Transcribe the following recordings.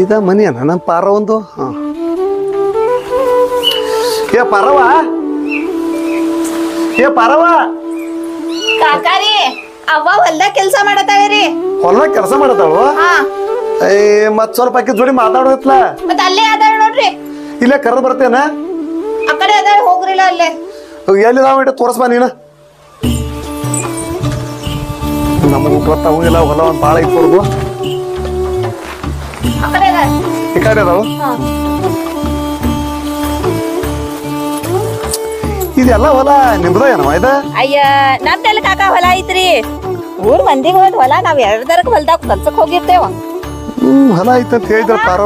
ಇದ ಮನಿ ಅನ್ನ ನಮ್ಮ ಪಾರ ಒಂದು ಹಾ ಏ ಪಾರವ ಏ ಪಾರವ ಕಾಕಾರಿ ಅವ್ವ ಹೊಲ್ದಾಗ ಕೆಲ್ಸ ಮಾಡತಾವೇರಿ ಹೊಲ್ದಾಗ ಕೆಲಸ ಮಾಡತಾಳು ಹಾ ಏ ಮತ್ ಸ್ವಲ್ಪ ಆಕಿ ಜೋಡಿ ಮಾತಾಡೋತ್ಲ ಮತ್ತ ಅಲ್ಲೇ ಅದಾಳ ನೋಡ್ರಿ ಇಲ್ಲೇ ಕರೆದು ಬರ್ತೇನ ಆ ಕಡೆ ಅದಾಳ ಹೋಗ್ರಿಲ್ಲ ಅಲ್ಲೇ ಎಲ್ಲಿದಾವ ಇಟ್ಟು ತೋರಿಸ್ಬಾ ನೀನು ನಮಗೂ ಗೊತ್ತಾಗಂಗಿಲ್ಲ ಹೊಲ ಒಂದು ಭಾಳ ಇಟ್ಕೊಡ್ದು ಆ ಕಡೆ ಅದಾಳ ಈ ಕಡೆ ಅದಾವು ಇದೆಲ್ಲ ಹೊಲ ನಿಮ್ದ ಏನವ ಇದ ಅಯ್ಯ ನಮ್ದೆಲ್ಲ ಕಾಕ ಹೊಲ ಐತ್ರಿ ಊರ್ ಮಂದಿಗೆ ಹೋದ್ ಹೊಲ ನಾವ್ ಎರಡರಕ್ ಹೊಲ್ದಾಗ ಕೆಲ್ಸಕ್ ಹೋಗಿರ್ತೇವ ಹ್ಮ್ ಹೊಲ ಐತೆ ಅಂತ ಹೇಳಿದ್ರ ಪಾರವ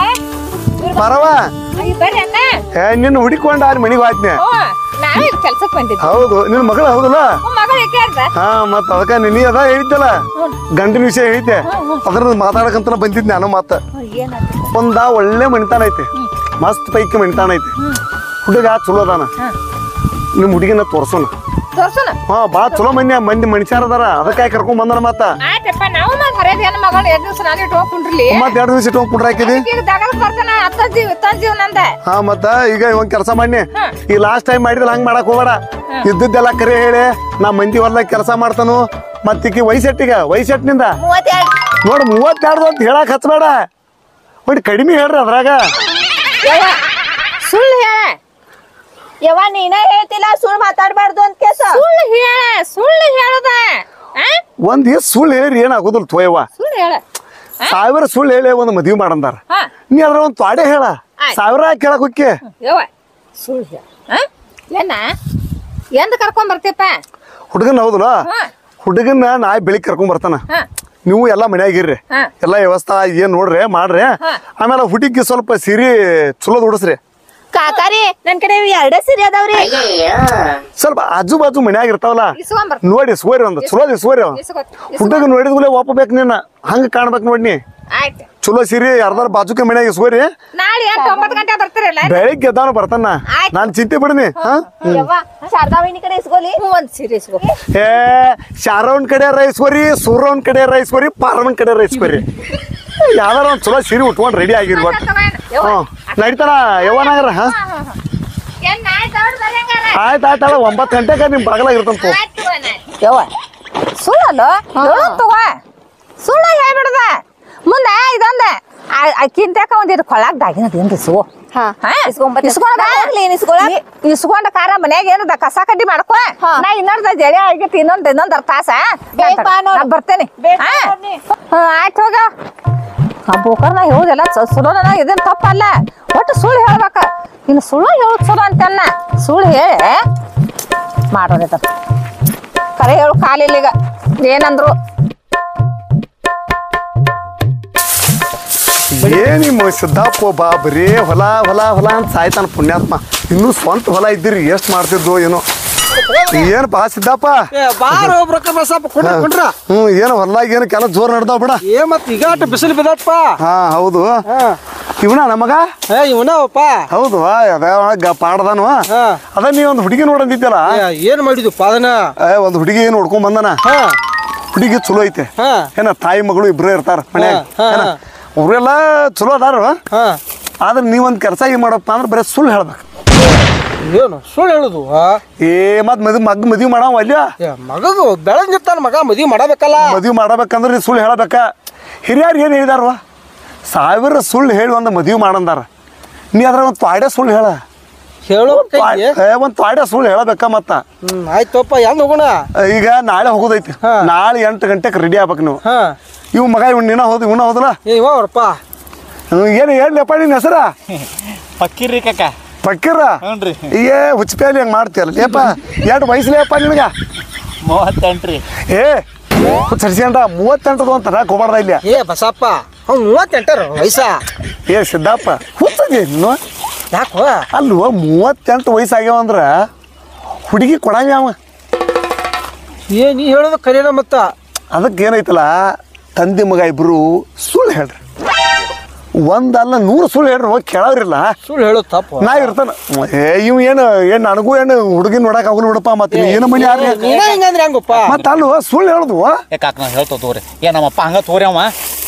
ಪಾರವ ಬರ್ರಿ ಅಕ್ಕ ಏ ನಿನ್ನ ಹುಡಿಕೊಂಡ ಅಲ್ಲಿ ಮನಿಗೆ ಹೋಯ್ತನೆ ನಾವೇ ಕೆಲ್ಸಕ್ ಬಂದಿದ್ವಿ ಹೌದು ನಿನ್ನ ಮಗಳು ಹೌದಲ್ಲ ಮಗಳು ಯಾಕೆ ಹಾ ಮತ್ತ ಅದಕ್ಕ ನೀ ಅದ ಹೇಳಿದ್ದಲ್ಲ ಗಂಡಿನ ವಿಷಯ ಹೇಳಿದ್ದೆ ಅದ್ರ ಮಾತಾಡಕಂತ ಬಂದಿದ್ ನಾನು ಮತ್ತ ಒಂದ ಒಳ್ಳೆ ಮಣಿತಾನ ಐತಿ ಮಸ್ತ್ ಪೈಕಿ ಮಣಿತಾನ ಐತಿ ಹುಡುಗ ಚಲೋ ಅದಾನ ನಿಮ್ ಹುಡುಗಿನ ತೋರ್ಸೋಣ ತೋರ್ಸೋಣ ಹಾ ಬಾಳ ಚಲೋ ಮಂದಿ ಮಂದಿ ಮನುಷ್ಯರ ಅದಾರ ಅದಕ್ಕಾಗಿ ಕರ್ಕೊಂಡ್ ಬಂದನ ಮತ್ತ ಆಯ್ತಪ್ಪ ನಾವು ಮತ್ ಹರಿಯದ ಹೆಣ್ಣು ಮಗಳು ಎರಡ್ ದಿವಸ ನಾನು ಇಟ್ಕೊಂಡ್ರಿ ಮತ್ ಎರಡು ದಿವಸ ಇಟ್ಕೊಂಡ್ ಕುಂಡ್ರ ಹಾಕಿದಿ ಈಗ ದಗದ್ ಬರ್ತಾನ ಹತ್ತ ಜೀವ ಇತ್ತ ಜೀವ ನಂದ ಹಾ ಮತ್ತ ಈಗ ಒಂದ್ ಕೆಲಸ ಮಾಡಿ ಈ ಲಾಸ್ಟ್ ಟೈಮ್ ಮಾಡಿದ್ರೆ ಹಂಗ್ ಮಾಡಕ್ ಹೋಗ್ಬೇಡ ಇದ್ದದ್ದೆಲ್ಲ ಕರೆ ಹೇಳಿ ನಾ ಮಂದಿ ಹೊಲ್ದಾಗ ಕೆಲಸ ಮಾಡ್ತಾನು ಮತ್ತ ಈಕಿ ವಯಸ್ಸೆಟ್ಟಿಗ ವಯಸ್ಸೆಟ್ಟಿನಿಂದ ಮೂವತ್ತೆರಡು ನೋಡ್ ಮೂವತ್ತೆರಡು ಅಂತ ಹೇಳಕ್ ಹಚ್ಬೇಡ ಒಟ್ಟು ಕಡಿಮೆ ಹೇಳ್ರಿ ಅದ್ರಾಗ ಯವ್ವ ಸುಳ್ಳು ಹೇಳ ಯವ್ವ ನೀನ ಹೇಳ್ತಿಲ್ಲ ಸುಳ್ಳು ಮಾತಾಡ್ಬಾರ್ದು ಅಂತ ಕೇಸ ಸುಳ್ಳು ಹೇಳ ಸುಳ್ಳು ಹೇಳದ ಒಂದ್ ದಿವಸ ಸುಳ್ಳು ಹೇಳಿ ಏನಾಗೋದಿಲ್ಲ ತೋಯವ್ವ ಸುಳ್ಳು ಹೇಳ ಸಾವಿರ ಸುಳ್ಳು ಹೇಳಿ ಒಂದು ಮದ್ವಿ ಮಾಡಂದಾರ ಹಾ ನೀ ಅದ್ರ ಒಂದ್ ತ್ವಾಡೆ ಹೇಳ ಆಯ್ತ್. ಸಾವಿರ ಕೇಳಕ್ ಹೋಕ್ಕೆ ಯವ್ವ ಸುಳ್ಳು ಹೇಳ ಏನ ಎಂದ ಕರ್ಕೊಂಡ್ ಬರ್ತೀಪ್ಪ ಹುಡುಗನ್ ಹೌದಲ್ಲ ಹಾ ಹುಡುಗನ್ನ ನಾಳೆ ಬೆಳಿಗ್ಗೆ ಕರ್ಕೊಂಡ್ ಬರ್ತಾನ ಹಾ ನೀವು ಎಲ್ಲ ಮನ್ಯಾಗಿರ್ರಿ ಹಾ. ಎಲ್ಲ ವ್ಯವಸ್ಥೆ ಏನ್ ನೋಡ್ರಿ ಮಾಡ್ರಿ ಹಾ. ಆಮೇಲೆ ಹುಡುಗಿ ಸ್ವಲ್ಪ ಸಿರಿ ಚಲೋದ್ ಉಡಿಸ್ರಿ ಕಾಕಾರಿ ನನ್ ಕಡೆ ಎರಡೇ ಸೀರೆ ಅದಾವ್ರಿ ಸ್ವಲ್ಪ ಆಜು ಬಾಜು ಮನ್ಯಾಗ ಇರ್ತಾವಲ್ಲ ಇಸ್ಕೊಂಬರ್ ನೋಡಿ ಸೋರಿ ಒಂದು ಚಲೋ ಸೋರಿ ಇಸ್ಕೊತ್ ಹುಡುಗ ನೋಡಿದ್ಮೇಲೆ ಒಪ್ಪಬೇಕು ನೀನ ಹಂಗ ಕಾಣ್ಬೇಕು ನೋಡಿ ನೀ ಆಯ್ತು ಚಲೋ ಸಿರಿ ಅರ್ಧಾರ ಬಾಜುಕೆ ಮನ್ಯಾಗ ಇಸ್ಕೋರಿ ನಾಳೆ ಎಂಟು ಒಂಬತ್ತು ಗಂಟೆ ಬರ್ತೀರಲ್ಲ ಬೆಳಿಗ್ಗೆ ಎದ್ದಾನು ಬರ್ತಾನ ಆಯ್ತ್. ನಾನ್ ಚಿಂತೆ ಬಿಡ್ನಿ ಹಾ ಯವ್ವ ಶಾರದಾವಿನಿ ಕಡೆ ಇಸ್ಕೊಲಿ ಒಂದ್ ಸೀರೆ ಇಸ್ಕೊ ಏ ಶಾರವನ್ ಕಡೆ ರೈಸ್ಕೋರಿ ಸೂರ್ಯವನ್ ಕಡೆ ರೈಸ್ಕೋರಿ ಪಾರವನ್ ಕಡೆ ರೈಸ್ಕೋರಿ ಯಾವ್ದಾರ ಒಂದ್ ಚಲೋ ಸಿರಿ ಉಟ್ಕೊಂಡ್ ರೆಡಿ ಆಗಿರ್ ಒಟ್ಟು ಹ್ಮ್ ನಡೀತಾರ ಯವನಾಗರ ಹಾ ಆಯ್ತು ಆಯ್ತಲ್ಲ ಒಂಬತ್ತು ಗಂಟೆಗೆ ನಿಮ್ ಬಗಲಾಗ ಇರ್ತಂತ ಯವ್ವ ಸುಳ್ಳಲ್ಲ ಹೇಳು ತಗೋ ಸುಳ್ಳ ಹೇಳ್ಬಿಡ್ದ ಮುಂದ ಇದೊಂದ ಅಕ್ಕಿಂತಕ ಒಂದಿಟ್ಟು ಕೊಳ್ಳಾಗ ದಾಗಿನ ಏನ್ರಿ ಸಿಗೋ ಇಸ್ಕೊಂಡ ಕಾರ ಮನ್ಯಾಗ ಏನದ ಕಸ ಕಡ್ಡಿ ಮಾಡ್ಕೊ ನಾ ಇನ್ನೊಂದ ಜಡಿ ಆಗೈತಿ ಇನ್ನೊಂದ್ ಇನ್ನೊಂದ್ ಅರ್ಧ ತಾಸ ನಾ ಬರ್ತೇನೆ ಹಾ ಹ್ಮ್, ಆಯ್ತ್ ಹೋಗ ಆ ಬೋಕರ್ ನಾ ಹೇಳುದೆಲ್ಲ ಸುಳ್ಳು ನನಗೆ ಇದೇನ್ ತಪ್ಪಲ್ಲ ಒಟ್ಟು ಸುಳ್ಳು ಹೇಳ್ಬೇಕ ಇನ್ನು ಸುಳ್ಳು ಹೇಳುದು ಸುಳ್ಳು ಅಂತಲ್ಲ ಸುಳ್ಳು ಹೇಳಿ ಮಾಡೋದಿತ್ತ ಕರೆ ಹೇಳು ಕಾಲಿಲ್ಲ ಈಗ ಏನಂದ್ರು ಏನಿಮ್ಮ ಸಿದ್ದಾಪ ಬಾ ಬರೇ ಹೊಲ ಹೊಲ ಹೊಲ ಅಂತ ಸಾಯ್ತಾನ ಪುಣ್ಯಾತ್ಮ ಇನ್ನೂ ಸ್ವಂತ ಹೊಲ ಇದ್ದೀರಿ ಎಷ್ಟ್ ಮಾಡ್ತಿದ್ವು ಏನೋ ಏನಪ್ಪ ಸಿದ್ದಪ್ಪ ಏ ಬಾರೋ ಬ್ರಕ ಬಸಪ್ಪ ಕುಂಡ್ರ ಕುಂಡ್ರ ಹ್ಮ್ ಏನು ಹೊಲ್ದಾಗ ಏನು ಕೆಲ ಜೋರ್ ನಡ್ದಾವ್ ಬಿಡ ಏ ಮತ್ ಈಗ ಅಟ್ ಬಿಸಿಲು ಬಿದ್ದಪ್ಪ ಹಾ ಹೌದು ಹಾ ಇವನ ನಮಗ ಏ ಇವನವಪ್ಪ ಹೌದು ಅದ ಪಾಡ್ದಾನು ಹಾ ಅದ ನೀ ಒಂದು ಹುಡುಗಿ ನೋಡಂದಿದ್ದಲ್ಲ ಏ, ಏನ್ ಮಾಡಿದ್ವಪ್ಪ ಅದನ್ನ ಏ, ಒಂದ್ ಹುಡುಗಿ ನೋಡ್ಕೊಂಡ್ ಬಂದನ ಹಾ ಹುಡುಗಿ ಚಲೋ ಐತೆ ಹಾ ಏನ ತಾಯಿ ಮಗಳು ಇಬ್ರೇ ಇರ್ತಾರ ಮನ್ಯಾಗ ಹಾ, ಏನ ಹಾ. ಅವ್ರೆಲ್ಲ ಚಲೋ ಅದಾರ ಹಾ ಆದ್ರೆ ನೀವೊಂದ್ ಕೆಲಸ ಏನ್ ಮಾಡಪ್ಪ ಅಂದ್ರೆ ಬರೀ ಸುಳ್ಳು ಹೇಳ್ಬೇಕು ಏನು ಸುಳ್ಳು ಹೇಳುದು ಆ? ಏ ಮತ್ ಮದ್ ಮಗ್ ಮದ್ವಿ ಮಾಡವ ಅಲ್ಯ ಏ ಮಗದು ಬೆಳಂಗಿರ್ತಾನ ಮಗ ಮದ್ವಿ ಮಾಡಬೇಕಲ್ಲ ಮದ್ವಿ ಮಾಡಬೇಕಂದ್ರೆ ನೀ ಸುಳ್ಳು ಹೇಳಬೇಕ ಹಿರಿಯರು ಏನು ಹೇಳಿದಾರವ ಸಾವಿರ ಸುಳ್ಳು ಹೇಳಿ ಒಂದು ಮದ್ವಿ ಮಾಡಂದಾರ ನೀ ಅದ್ರ ಒಂದು ತ್ವಾಡೆ ಸುಳ್ಳು ಹೇಳ ಹೇಳು ತ್ವಾ- ಏ, ಒಂದ್ ತ್ವಾಡೆ ಸುಳ್ಳು ಹೇಳಬೇಕ ಮತ್ತ ಹ್ಮ್ ಆಯ್ತಪ್ಪ ಹೆಂಗ್ ಹೋಗೋಣ ಈಗ ನಾಳೆ ಹೋಗೋದೈತಿ ಹಾ. ನಾಳೆ ಎಂಟು ಗಂಟೆಗೆ ರೆಡಿ ಆಗ್ಬೇಕು ನೀವು ಹಾ ಇವ್ ಮಗ ಇವ್ ನೀನ ಹೋದ್ ಇವನ ಹೋದಲ್ಲ ಏ ಇವ ಅವ್ರಪ್ಪ ಏನು ಹೇಳಪ್ಪ ನಿನ್ನ ಹೆಸರ ಪಕ್ಕಿರ್ರಿ ಕಾಕ ಪಕ್ಕಿರ ಹ್ಞೂನ್ರಿ ಏ ಹುಚ್ಚಪೇಲಿ ಹಂಗೆ ಮಾಡ್ತೀಯಲ್ಲ ಏಪ್ಪ ಎರಡು ವಯಸ್ಸಲೇಪ್ಪ ನಿನಗ ಮೂವತ್ತೆಂಟ್ರಿ ಏ ಸರಿಸ್ಕೊಂಡ ಮೂವತ್ತೆಂಟು ಅಂತ ಹೋಗ್ಬಾರ್ದ ಇಲ್ಲಿ ಏ ಬಸಪ್ಪ ಅವ್ನು ಮೂವತ್ತೆಂಟರ ವಯಸ್ಸ ಏ ಸಿದ್ದಪ್ಪ ಹುಚ್ಚದಿ ನೀನು ಯಾಕೋ ಅಲ್ವ ಮೂವತ್ತೆಂಟು ವಯಸ್ಸಾಗ್ಯಾವ ಅಂದ್ರ ಹುಡುಗಿ ಕೊಡಂಗ ಅವ ಏ ನೀ ಹೇಳೋದು ಕರೀನ ಮತ್ತ ಅದಕ್ಕೆ ಏನೈತಲ್ಲ ತಂದೆ ಮಗ ಇಬ್ರು ಸುಳ್ಳು ಹೇಳ್ರಿ ಒಂದಲ್ಲ ನೂರು ಸುಳ್ಳು ಹೇಳ್ರಿ ಹೋಗಿ ಕೇಳವ್ರಿಲ್ಲ ಸುಳ್ಳು ಹೇಳೋದು ತಪ್ಪು ನಾ ಇರ್ತಾನ ಏ ಇವ್ ಏನು ಏನ್ ನನಗೂ ಏನು ಹುಡುಗಿನ ನೋಡಕ್ ಆಗಲ್ಲ ಬಿಡಪ್ಪ ಮತ್ತೆ ನೀ ಏನು ಮನೆ ಯಾರು ನೀನ ಹಿಂಗಂದ್ರೆ ಹೆಂಗಪ್ಪ ಮತ್ತ ಅಲ್ವ ಸುಳ್ಳು ಹೇಳುದು ಏ ಕಾಕ ನಾ ಹೇಳ್ತೋ ತೋರಿ ಏ ನಮ್ಮಪ್ಪ ಹಂಗ ತೋರಿ ಅವ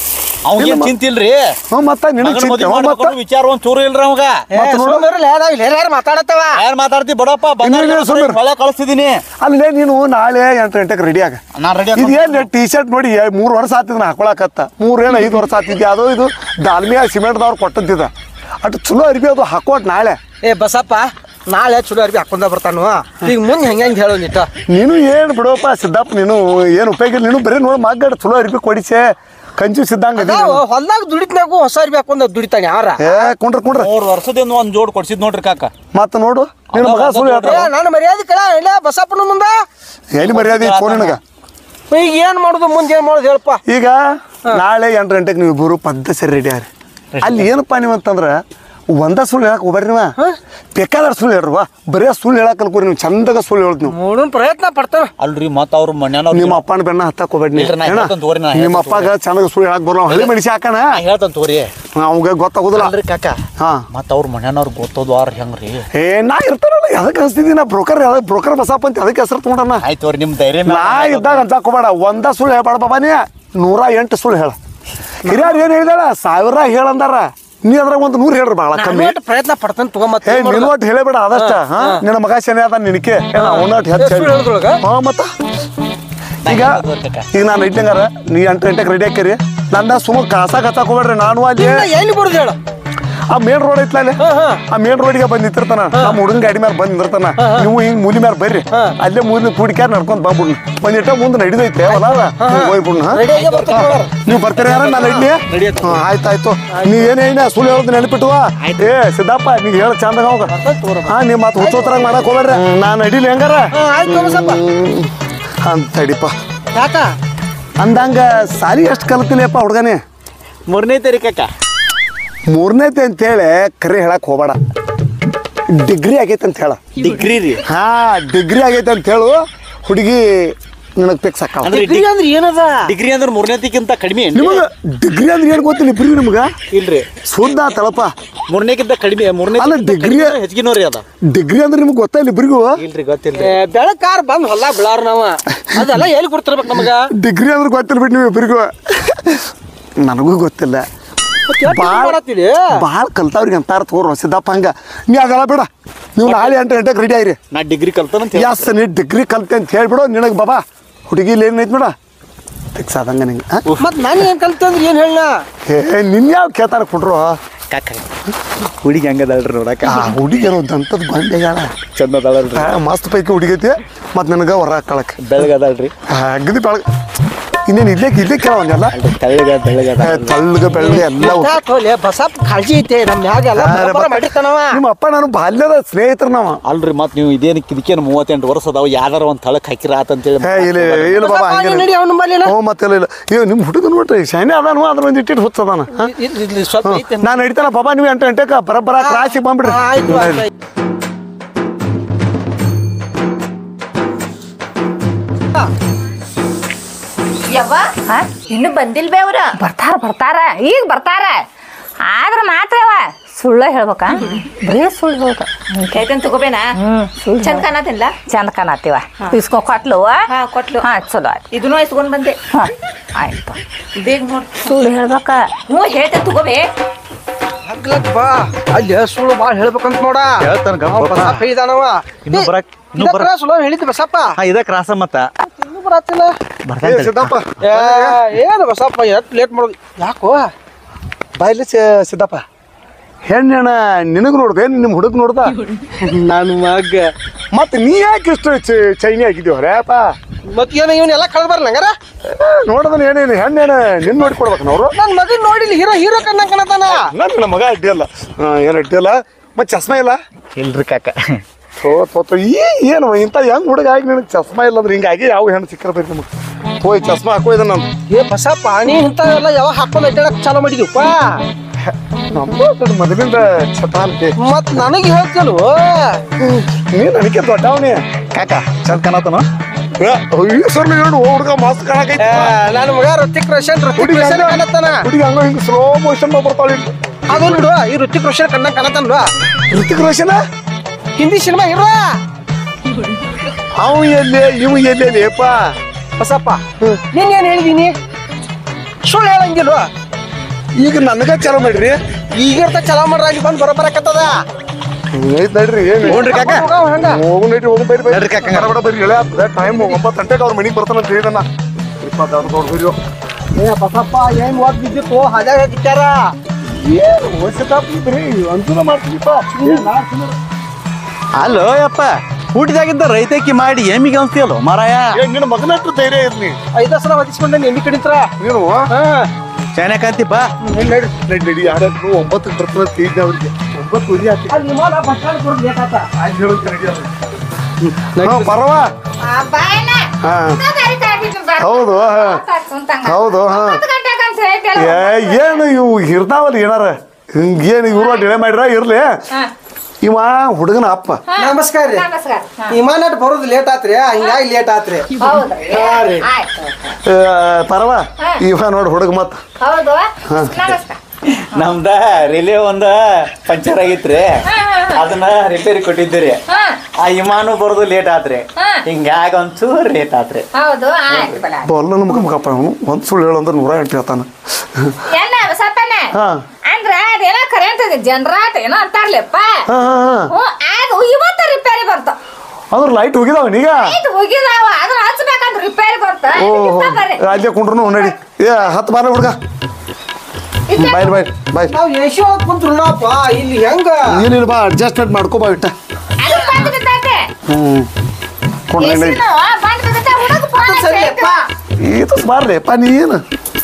ಅವ್ಗೇನ್ ಚಿಂತಿಲ್ರಿ ಹ್ಞೂ ಮತ್ತ ನಿನಗ್ ಮಗನ್ ಚಿಂತೆ ಮದ್ವಿ ಹ್ಞೂ ಮತ್ತ ಮಾಡ್ಬೇಕು ವಿಚಾರ ಒಂದ್ ಚೂರು ಇಲ್ರಿ ಅವಾಗ ಮತ್ತ್ ನೋಡು. ಯಾರು ಮಾತಾಡತ್ತವ ಯಾರು ಮಾತಾಡ್ತಿ ಬಡಪ್ಪ ಇನ್ನೇನ್ ಬಂಗಾರ ಹೇಳು ಸುಮ್ನಿರು. ಹೊಳೆ ಕಳಿಸ್ತಿದೀನಿ ಅಲ್ಲೇ ನೀನು ನಾಳೆ ಎಂಟು ಗಂಟೆಗೆ ರೆಡಿ ಆಗ ನಾನ್ ರೆಡಿ ಇದು ಏನು ಟೀ ಶರ್ಟ್ ನೋಡಿ ಏ- ಮೂರು ವರ್ಷ ಆತಿದ್ ಹಾಕೊಳಕತ್ತ ಮೂರು ಏನು ಐದು ವರ್ಷ ಆತಿದ್ದೆ ಅದು ಇದು ದಾಲ್ಮಿಯಾ ಸಿಮೆಂಟ್ದವ್ರು ಕೊಟ್ಟದ್ದಿದ ಅಷ್ಟು ಚಲೋ ಅರ್ಬಿ ಅದು ಹಾಕೋಟ್ ನಾಳೆ ಏ ಬಸಪ್ಪ ನಾಳೆ ಚಲೋ ಅರ್ಬಿ ಹಾಕೊಂಡ ಬರ್ತಾನು ಈಗ ಮುಂದೆ ಹೆಂಗ ಹೆಂಗ್ ಹೇಳೋ ನಿಟ್ಟ ನೀನು ಏನು ಬಿಡೋಪ್ಪ ಸಿದ್ದಪ್ಪ ನೀನು ಏನು ಉಪಯೋಗ ಇಲ್ಲ ನೀನು ಬರೀ ನೋಡಿ ಮಗ್ಗಡ್ ಚಲೋ ಅರ್ಬಿ ಕೊಡಿಸೆ ಕಂಚು ಸಿದ್ದಂಗ ಅದಿ ನೀನು. ಹೊಲ್ದಾಗ ದುಡಿತ್ನಾಗು ಹೊಸ ಅರ್ಬಿ ಹಾಕೊಂಡ ದುಡಿತಾನೆ ಯಾರ ಏ ಕುಂಡ್ರ ಕುಂಡ್ರ ಮೂರ್ ವರ್ಷದಿಂದ ಒಂದ್ ಜೋಡ್ ಕೊಡ್ಸಿದ್ ನೋಡ್ರಿ ಕಾಕ ಮತ್ತ ನೋಡು ನಿನ್ನ ಮಗ ಸುಳ್ಳು ಏ ಹೇಳ್ತಾನ ನಾನು ಮರ್ಯಾದೆ ಕಳ ಇಲ್ಲ ಬಸಪ್ಪನ ಮುಂದ ಎಲ್ಲಿ ಮರ್ಯಾದೆ ಫೋನ್ ನಿನಗ ಈಗ ಏನ್ ಮಾಡುದು ಮುಂದೆ ಏನ್ ಮಾಡುದು ಹೇಳಪ್ಪ ಈಗ ನಾಳೆ ಎಂಟು ಗಂಟೆಗೆ ನೀವು ಇಬ್ಬರು ಪದ್ಧ ಸರಿ ರೆಡಿ ಆರಿ ಅಲ್ಲಿ ಏನಪ್ಪ ನೀವು ಅಂತಂದ್ರೆ ಒಂದ ಸುಳ್ಳು ಹೇಳಕ್ ಹೋಗ್ಬರ್ರಿ ನೀವ ಬೇಕಾದ್ರೆ ಸುಳ್ಳು ಹೇಳ್ರವ ಬರೀ ಸುಳ್ಳು ಹೇಳಕ್ ಅನ್ಕೋರಿ ನೀವು ಚಂದಾಗ ಸುಳ್ಳು ಹೇಳದ್ ನೀವು ನೋಡೋನ್ ಪ್ರಯತ್ನ ಪಡ್ತಾನ ಅಲ್ರಿ ಮತ್ತ ಅವ್ರ ಮನ್ಯಾನವ್ರ ನಿಮ್ಮ ಅಪ್ಪನ ಬೆನ್ನ ಹತ್ತಕ್ ಹೋಗ್ಬೇಡಿ ಇಲ್ರಿ, ನಾ ಹೇಳ್ತೇನ್ ತಗೋರಿ, ನಾ ನಿಮ್ಮ ಹೇಳ್ತೇನ್ ಅಪ್ಪಗ ಚಂದಾಗ ಸುಳ್ಳು ಹೇಳಕ್ ಬರೋ ಹಳ್ಳಿ ಮನುಷ್ಯ ಹಾಕಣ ಹೇಳ್ತಾನ ತೋರಿ ಅವಾಗ ಗೊತ್ತಾಗೋದಿಲ್ಲ ಅಲ್ರಿ ಕಾಕ ಹಾ ಮತ್ತ ಅವ್ರ ಮನ್ಯಾನವ್ರ ಗೊತ್ತೋದ್ವಾರ ಹೆಂಗ್ರಿ ಏ ನಾ ಇರ್ತಾನಲ್ಲ ಅದಕ್ಕೆ ಹಚ್ತಿದ್ದೀನಿ ನಾ ಬ್ರೋಕರ್ ಬ್ರೋಕರ್ ಬಸಪ್ಪ ಅಂತ ಅದಕ್ಕೆ ಹೆಸರು ತಗೊಂಡನ ಆಯ್ತು ತೋರಿ ನಿಮ್ ಧೈರ್ಯ ನಾ ಇದ್ದಾಗ ಅಂತ ಹೋಗ್ಬೇಡ ಒಂದ ಸುಳ್ಳು ಹೇಳ್ಬೇಡ ಬಾಬಾ ನೀ ನೂರ ಎಂಟು ಸುಳ್ಳು ಹೇಳ ಹಿರಿಯರು ಏನು ಹೇಳಿದಾಳ ಸಾವಿರ ಹೇಳಂದಾರ ನೀ ಅದ್ರಾಗ ಒಂದು ನೂರು ಹೇಳ್ರಿ ಭಾಳ ಕಮ್ಮಿ ನಾನು ಪ್ರಯತ್ನ ಪಡ್ತಾನೆ ತಗೋ ಮತ್ತೆ ಏ ಏನ್ ಮಾಡೋದು? ನೀನು ಒಟ್ಟು ಹೇಳಬೇಡ ಅದಷ್ಟ ಹಾ ನಿನ್ನ ಮಗ ಶನಿ ಅದ ನಿನಕೆ ಅವನಟ್ ಹೆಚ್ಚು ಸುಳ್ಳು ಹೇಳಿದ್ರೊಳಗ? ಹಾ ಮತ್ತ ಈಗ ಈಗ ನಾನು ಇಟ್ಟಂಗಾರ ನೀ ಎಂಟು ಗಂಟೆಗೆ ರೆಡಿ ಹಾಕಿರಿ ನಂದ ಸುಮ್ಮ ಕಾಸ ಕಚ್ಚಾಕ್ ಹೋಗ್ಬೇಡ್ರಿ ನಾನು ಅಲ್ಲಿ ಇನ್ನ ಎಲ್ಲಿ ಬರುದು ಹೇಳು ಆ ಮೇನ್ ರೋಡ್ ಐತ್ಲ ಅಲ್ಲಿ ಆ ಮೇನ್ ರೋಡಿಗೆ ಬಂದ್ ನಿಂತಿರ್ತಾನ ನಮ್ಮ ಹುಡುಗನ್ ಗಾಡಿ ಮೇಲೆ ಬಂದ್ ನಿಂತಿರ್ತಾನ ನೀವು ಹಿಂಗ್ ಮೂಲಿ ಮೇಲೆ ಬರ್ರಿ ಅಲ್ಲೇ ಮೂಲಿ ಕುಡಿಕ್ಯಾರ ನಡ್ಕೊಂಡ್ ಬಂದ್ಬಿಡ್ನಿ ಒಂದ್ ಇಟ್ಟ ಮುಂದೆ ನಡಿದೈತೆ ಹೊಲ ಅದ ಹೋಗ್ಬಿಡ್ನ ರೆಡಿ ಆಗಿ ಬರ್ತೀನಿ ನೋಡು. ನೀವು ಬರ್ತೀರ ಯಾರ ನಾನು ಇಡ್ಲಿ Ready ಆಯ್ತು. ಹ್ಮ್, ಆಯ್ತಾಯ್ತು ನೀ ಏನ್ ಹೇಳಿ ಸುಳ್ಳು ಹೇಳೋದು ನೆನಪಿಟ್ಟುವ ಏ ಸಿದ್ದಪ್ಪ ನೀವ್ ಹೇಳ ಚಂದ ಹೋಗ ಹಾ ನೀವ್ ಮತ್ ಹುಚ್ಚೋತ್ರಾಗ ಮಾಡಕ್ ಹೋಗ್ಬೇಡ್ರಿ ನಾನು ಅಡಿಲಿ ಹೆಂಗಾರ ಹಾ, ಆಯ್ತು ಬಸಪ್ಪ ಹ್ಮ್. ಅಂತ ತಡಿಪ ಯಾಕ ಅಂದಂಗ ಸಾಲಿ ಎಷ್ಟು ಕಲ್ತಿಲ್ಲಪ್ಪ ಹುಡ್ಗನೇ ಮೂರನೇ ತಾರೀಕು ಕಾಕ ಮೂರನೇತೆ ಅಂತೇಳಿ ಕರೆ ಹೇಳಕ್ ಹೋಗ್ಬೇಡ ಡಿಗ್ರಿ ಆಗೈತೆ ಅಂತ ಹೇಳ ಡಿಗ್ರಿ ರೀ ಹಾ ಡಿಗ್ರಿ ಆಗೈತೆ ಅಂತ ಹೇಳು ಹುಡುಗಿ ನಿನಗೆ ಪಿಕ್ಸ್ ಹಾಕಲ್ಲ ಅಂದ್ರೆ ಡಿಗ್ರಿ ಅಂದ್ರೆ ಏನದ ಡಿಗ್ರಿ ಅಂದ್ರೆ ಮೂರನೇತಿಕ್ಕಿಂತ ಕಡಿಮೆ ಏನ್ರಿ ನಿಮಗ ಡಿಗ್ರಿ ಅಂದ್ರೆ ಏನು ಗೊತ್ತಿಲ್ಲ ಇಬ್ರಿಗೆ ನಿಮ್ಗ ಇಲ್ರಿ ಸುದ್ದ ತಳಪ ಮೂರನೇಕ್ಕಿಂತ ಕಡಿಮೆ ಮೂರನೇ ಅಲ್ಲ, degree- ಹೆಚ್ಚಿಗಿನೋರಿ ಅದ ಡಿಗ್ರಿ ಅಂದ್ರೆ ನಿಮ್ಗೆ ಗೊತ್ತಿಲ್ಲ ಇಬ್ರಿಗೂ ಇಲ್ರಿ ಗೊತ್ತಿಲ್ರಿ ಏ, ಬೆಳಕಾರ್ ಬಂದ್ ಹೊಲ ಬಿಳಾರ ನಾವ ಅದೆಲ್ಲ ಎಲ್ಲಿ ಕೊಡ್ತಿರ್ಬೇಕು ನಮಗ ಡಿಗ್ರಿ ಅಂದ್ರೆ ಗೊತ್ತಿಲ್ಲ ಬಿಟ್ಟು ನೀವು ಇಬ್ರಿಗೂ ನನಗೂ ಗೊತ್ತಿಲ್ಲ ಬಾಳ್- ಮಾಡತ್ತೀರಿ ಭಾಳ ಕಲ್ತಾವ್ರಿಗೆ ಅಂತಾರ ತೋರ್ ಸಿದ್ದಪ್ಪ ಹಂಗ ನೀ ಆಗಲ್ಲ ಬೇಡ ನೀವು ನಾಳೆ ಎಂಟು ಗಂಟೆಗೆ ರೆಡಿ ಆಗಿರಿ ನಾ ಡಿಗ್ರಿ ಕಲ್ತಾನಂತ ಹೇಳಿ ಯಾಸ್ ನೀ ಡಿಗ್ರಿ ಕಲ್ತೆ ಅಂತ ಹೇಳ್ಬಿಡು ನಿನಗೆ ಬಾಬಾ ಹುಡುಗಿ ಇಲ್ಲಿ ಏನೈತಿ ಬೇಡ ಫಿಕ್ಸ್ ಆದಂಗ ನಿಂಗೆ ಆ? ಮತ್ ನಾನು ಏನ್ ಕಲ್ತೆ ಅಂದ್ರೆ ಏನ್ ಹೇಳ ಏ ನಿನ್ ಯಾವ ಕೇಳ್ತಾರ ಕೊಟ್ರು ಕಾಕ ಹುಡುಗಿ ಹಂಗದಲ್ರಿ ನೋಡಕ ಆ ಹುಡುಗಿ ಏನೋ ದಂತದ ಬಂಡೆಗಾಳ ಚಂದ ಅದಾಳಲ್ರಿ ಮಸ್ತ್ ಪೈಕಿ ಹುಡುಗಿ ಐತಿ ಮತ್ತು ನನಗೆ ಹೊರ ಹಾಕೊಳಕ್ ಬೆಳಗದಲ್ರಿ ಅಗದಿ ಬೆಳಗ ಇನ್ನೇನು ಇಲ್ಲೇ ಇಲ್ಲೇ ಕೇಳ ಒಂದೆಲ್ಲ ತೆಳ್ಳಗ ಬೆಳಗದ ತಳ್ಳಗ ಬೆಳ್ಳಗೆ ಎಲ್ಲ ಯಾಕ್ ಹೋಗ್ಲಿ ಬಸಪ್ಪ ಕಾಳಜಿ ಐತೆ ನಮ್ ಮ್ಯಾಗ ಎಲ್ಲ ಬರೋಬ್ಬರ ಮಾಡಿರ್ತಾನವ ನಿಮ್ಮ ಅಪ್ಪ ನಾನು ಬಾಲ್ಯದ ಸ್ನೇಹಿತರು ನಾವು ಅಲ್ರಿ ಮತ್ ನೀವು ಇದೇನಕ್ಕೆ ಇದಕ್ಕೇನು ಮೂವತ್ತೆಂಟು ವರ್ಷ ಅದಾವ ಯಾವ್ದಾರ ಒಂದ್ ತಳಕ್ ಹಾಕಿರ ಆತಂತೇಳಿ ಏ ಇಲ್ಲ ಇಲ್ಲ, ಇಲ್ಲ ಬಾಬಾ ಬಸಪ್ಪ, ಹಂಗೆ ನೀನ್ ನಡಿ ಅವ್ನ ಬಲ್ಲಿನ. ಹ್ಞೂ ಮತ್ತೆಲ್ಲ ಇಲ್ಲ ಅಯ್ಯೋ ನಿಮ್ಮ ಹುಡುಗ ನೋಡ್ರಿ ಶಾನೆ ಅದಾನು ಅದ್ರ ಒಂದು ಇಟ್ಟಿಟ್ಟು ಹುಚ್ಚದಾನ ಇಲ್- ಇಲ್- ಇಲ್ ಸ್ವಲ್ಪ ಐತೆ ನಾನು ನಡಿತಾನ ಬಾಬಾ ನೀವು ಎಂಟು ಗಂಟೆಗೆ ಬರಬ್ಬರ ಕ್ರಾಸಿಗೆ ಬಂದ್ಬಿಡ್ರಿ ಆ, ಆಯ್ತು ಆಯ್ತು, ಆಯ್ತು. ಯವ್ವ ಇನ್ನು ಬಂದಿಲ್ವೇ ಅವ್ರ ಬರ್ತಾರ ಬರ್ತಾರ ಈಗ ಬರ್ತಾರ ಆದ್ರ ಮಾತ್ರವ ಸುಳ್ಳ ಹೇಳ್ಬೇಕ ಬರೀ ಸುಳ್ಳು ಹೇಳ್ಬೇಕ ಕೇಳ್ತೇನೆ ತಗೋಬೇನ ಹ್ಮ್ ಸುಳ್ಳು ಚಂದ ಕಾಣತಿಲ್ಲ ಚಂದ ಕಾಣತ್ತೀವ ಇಸ್ಕೊ ಕೊಟ್ಲು ಹಾ ಕೊಟ್ಲು ಹಾ ಚಲೋ ಆಯ್ತು ಇದನ್ನು ಇಸ್ಕೊಂಡ್ ಬಂದೆ ಹಾ ಆಯ್ತು ಬೇಗ ನೋಡ್ ಸುಳ್ಳು ಹೇಳ್ಬೇಕ ಹ್ಞೂ ಹೇಳ್ತೇನೆ ತಗೋಬೇ ಹಗ್ಲಕ್ ಬಾ ಅಲ್ಲಿ ಸುಳ್ಳು ಬಾಳ್ ಹೇಳ್ಬೇಕಂತ ನೋಡ ಹೇಳ್ತಾನ ಗಪ್ಪ ಅವ ಬಸಪ್ಪ ಹೇಳಿದಾನವ ಇನ್ನೂ ಬರಾಕ್- ಇನ್ನೂ ಇದಕ್ಕ ಬರಾಕ್- ಸುಳ್ಳು ಹೇಳಿದ್ದೆ ಬಸಪ್ಪ ಹಾ ಇದ ಕ್ರಾಸ ಮತ್ತ ಇನ್ನೂ ಬರತ್ತಿಲ್ಲ ಏ, ಸಿದ್ದಪ್ಪ ಏ, ಏನು ಬಸಪ್ಪ ಎಟ್ ಲೇಟ್ ಮಾಡೋದು ಯಾಕೋ ಬಾಯ್ಲಿ ಸಿ- ಸಿದ್ದಪ್ಪ ಹೆಣ್ಣೆಣ ನಿನಗೆ ನೋಡ್ದೆ ನಿಮ್ಮ ಹುಡುಗ ನೋಡ್ದ ನಾನು ಮಗ ಮತ್ತೆ ನೀ ಯಾಕೆ ಇಷ್ಟು ಚ- ಚೈನಿ ಆಗಿದ್ದೀವ ರೇಪ ಮತ್ ಏನ ಇವನ್ನೆಲ್ಲ ಕಳ್ದ್ ಬರ್ಲ ಹಂಗಾರ ನೋಡದನ ಏನೇನು ಹೆಣ್ಣೇನ ನಿನ್ ನೋಡಿ ಕೊಡ್ಬೇಕು ನಾವು ನನ್ ಮಗನ್ ನೋಡಿಲ್ಲ ಹೀರೋ ಹೀರೋ ಕಣ್ಣಂಗ್ ಕಾಣತಾನ ನನ್ನ ಮಗ ಅಡ್ಡಿಯಲ್ಲ ಏನು ಅಡ್ಡಿಯಲ್ಲ ಮತ್ತೆ ಚಸ್ಮಾ ಇಲ್ಲ ಇಲ್ರಿ ಕಾಕ ಥೋ ಥೋ ಥೋ ಈ ಏನು ಇಂಥ ಹೆಂಗ್ ಹುಡುಗ ಆಗಿ ನಿನಗೆ ಚಸ್ಮಾ ಇಲ್ಲ ಅಂದ್ರೆ ಹಿಂಗಾಗಿ ಯಾವ ಹೆಣ್ಣು ಸಿಕ್ಕರ ಬೇಕು ನಮಗೆ ಹೋಯ್ ಚಸ್ಮಾ ಹಾಕೋ ಇದನ್ನ ನಾನು ಏ ಬಸಪ್ಪ ನೀ ಇಂಥವೆಲ್ಲ ಯಾವಾಗ ಹಾಕೊಂಡು ಅಡ್ಡಾಡಕ್ ಚಾಲೂ ಮಾಡಿದ್ಯಪ್ಪ ನಮ್ಮ ಮೊದಲಿಂದ ಚಟಾಲ್ಕೆ ಮತ್ ನನಗೆ ಹೇಳ್ತಲ್ವ ನೀ ನನಗೆ ದೊಡ್ಡವನೇ ಕಾಕ ಚಂದ ಕಾಣತನ ಸರ್ ಹೇಳು ಹುಡುಗ ಮಸ್ತ್ ಕಾಣಕೈತಿ ನನ್ನ ಮಗ ಋತಿಕ್ ರೋಷನ್ ಋತಿಕ್ ಹುಡುಗಿ ರೋಷನ್ ಹಂಗ ಕಾಣತ್ತಾನ ಹುಡುಗಿ ಹಂಗ ಹಿಂಗ ಸ್ಲೋ ಮೋಷನ್ ಬರ್ತಾಳೆ ಅದು ನೋಡು ಈ ಋತಿಕ್ ರೋಷನ್ ಕಣ್ಣಂಗ್ ಕಾಣತಾನ ಋತಿಕ್ ರೋಷನ ಹಿಂದಿ ಸಿನಿಮಾ ಹೀರೋ ಅವ ಎಲ್ಲೇ ಇವ ಎಲ್ಲೇ ಲೇಪ ಬಸಪ್ಪ ನೀನ್ ಏನ್ ಹೇಳಿದೀನಿ ಸುಳ್ಳು ಹೇಳಂಗಿಲ್ವ ಈಗ ನನಗ ಚಾಲೂ ಮಾಡ್ರಿ ಈಗ ಚಲೋ ಮಾಡ್ರ ಅಲ್ಲಿ ಬಂದು ಬರೋಬರಕತ್ತದ ಐತ್ ನಡ್ರಿ ಏನ್ ಹೋಗ್ರಿ ಕಾಕ. ಹೋಗು ನಡ್ರಿ ಹೋಗು ಬರ್ರಿ ನಡ್ರಿ ಕಾಕ. ಬಡ ಬಡ ಬರ್ರಿ ಹೇಳಿ ಆಗ್ತದೆ ಟೈಮ್ ಒಂಬತ್ತು ಗಂಟೆಗೆ ಅವ್ರ ಮನೆಗೆ ಬರ್ತಾನ ಅಂತ ಹೇಳಿದನ ಇಪ್ಪತ್ತಾರು ದೊಡ್ಡ ಬರ್ರಿ ಏ ಬಸಪ್ಪ ಏನ್ ಓದ್ ಬಿದ್ದಿತ್ತು ಹಾಜಾಗ ಹಾಕಿಟ್ಟಾರ ಏನು ವಯಸ್ಸತ್ತಾಗ್ರಿ ಅನುಕೂಲ ಮಾಡ್ತೀನಿಪ್ಪ ಅಲ್ಲೋ ಯಪ್ಪ ಹುಟ್ಟಿದಾಗಿದ್ದ ರೈತಕಿ ಮಾಡಿ ಎಮ್ಮಿಗೆ ಅನ್ಸ್ತಿಯಲ್ಲೋ ಮಾರಾಯ ಏನ್ ನಿನ್ನ ಮಗನಟ್ಟು ಧೈರ್ಯ ಇರ್ಲಿ ಐದ ಸಲ ಹೊದಿಸ್ಕೊಂಡ ಎಮ್ಮಿ ಕಡಿತ್ರ ನೀನು ಶಾನೆ ಕಾಂತಿಪ್ಪ ನಡಿ ನಡಿ ನಡಿ ಯಾರು ಒಂಬತ್ತು ಬರ್ತಾನೆ ಅಂತ ಹೇಳಿದ್ದೆ ಅವ್ರಿಗೆ ಒಂಬತ್ತು ಉರಿ ಹಾಕಿ ಅಲ್ಲಿ ನಿಮ್ಮಲ್ಲ ಬಸ್ ಸ್ಟ್ಯಾಂಡ್ ಕೊಡ್ ಲೇಟ್ ಆತ ಆಯ್ತು ಹೇಳೋದು ನಡಿ ಅವ್ರಿಗೆ. ಹಾ, ಪರವ ಹಾ ಹೌದು ಹಾ. ಹೌದು ಹಾ ಏ, ಏನು ಇವು ಇರ್ತಾವಲ್ಲ ಏನಾರ ಹಿಂಗ್ ಏನು ಇವ್ರು ಡಿಳೆ ಮಾಡ್ರ ಇರ್ಲಿ ಇವ ಹುಡುಗನ ಅಪ್ಪ ನಮಸ್ಕಾರ ರೀ ನಮಸ್ಕಾರ ವಿಮಾನ ಬರೋದು ಲೇಟ್ ಆತ್ರಿ ಹಿಂಗಾಗಿ ಲೇಟ್ ಆತ್ರಿ ಹೌದ್ರಿ ಹಾ ರೀ. ಆಯ್ತು ಆ, ಪರವ ಇವ ನೋಡಿ ಹುಡುಗ ಮತ್ತ ಹೌದು ನಮಸ್ಕಾರ ನಮ್ದ ರಿಲೇ ಒಂದ ಪಂಚರ್ ಆಗಿತ್ರಿ ಅದನ್ನ ರಿಪೇರಿ ಕೊಟ್ಟಿದ್ದೀರಿ ಹಾ ಆ ವಿಮಾನ ಬರೋದು ಲೇಟ್ ಆತ್ರಿ ಹಾ. ಹಿಂಗಾಗ ಒಂಚೂರು ಲೇಟ್ ಆತ್ರಿ ಹೌದು ಆಯ್ತು ಬಿಡ ಬಲ್ಲ ಮುಖ ಮುಖಪ್ಪ ಅವನು ಒಂದು ಸುಳ್ಳು ಹೇಳು ಅಂದ್ರೆ ನೂರ ಎಂಟು ಹೇಳ್ತಾನ ಎಲ್ಲ ಬಸಪ್ಪನ ಹಾ. ಅಂದ್ರ ಅದೇನೋ ಕರೆಂಟ್ ಜನರಾಟ್ ಏನೋ ಅಂತಾರ್ಲೆಪ್ಪ ಹಾ ಹಾ ಹಾ ಹ್ಞೂ ಅದು ಇವತ್ತ ರಿಪೇರಿ ಬರ್ತ ಅದ್ರ ಲೈಟ್ ಹೋಗಿದಾವನೀಗ ಇದು ಹೋಗಿದಾವ ಅದನ್ನ ಹಚ್ಬೇಕಂದ್ರ ರಿಪೇರಿ ಬರ್ತ ಓಹೋ ಬರ್ರಿ ಅಲ್ಲೇ ಕುಂಡ್ರು ನಡಿ ಏ ಹತ್ತು ಬಾರ ಹುಡುಗ ಬಾಯ್ ಬಾಯ್ ಬಾಯ್ ನಾವ್ ಎಸಿ ಒಳಗ್ ಕುಂತ್ರುನಪ್ಪ ಇಲ್ಲಿ ಹೆಂಗ ಏನಿಲ್ಲ ಬಾ ಅಡ್ಜಸ್ಟ್ಮೆಂಟ್ ಮಾಡ್ಕೋ ಬಾ ಇಟ್ಟ ಅದು ಬಂದ್ ಬಿದ್ದೈತೆ ಹ್ಞೂ ಕೊಂಡ್ರಿ ನಡಿ ಎಸಿನು ಬಂದ್ ಬಿದ್ದೈತೆ ಹುಡುಗ ಫೋನ್ ಅದು ಸರಿಯಪ್ಪ. ಈತ ಬಾರ್ಲಿಪ್ಪ ನೀ ಏನು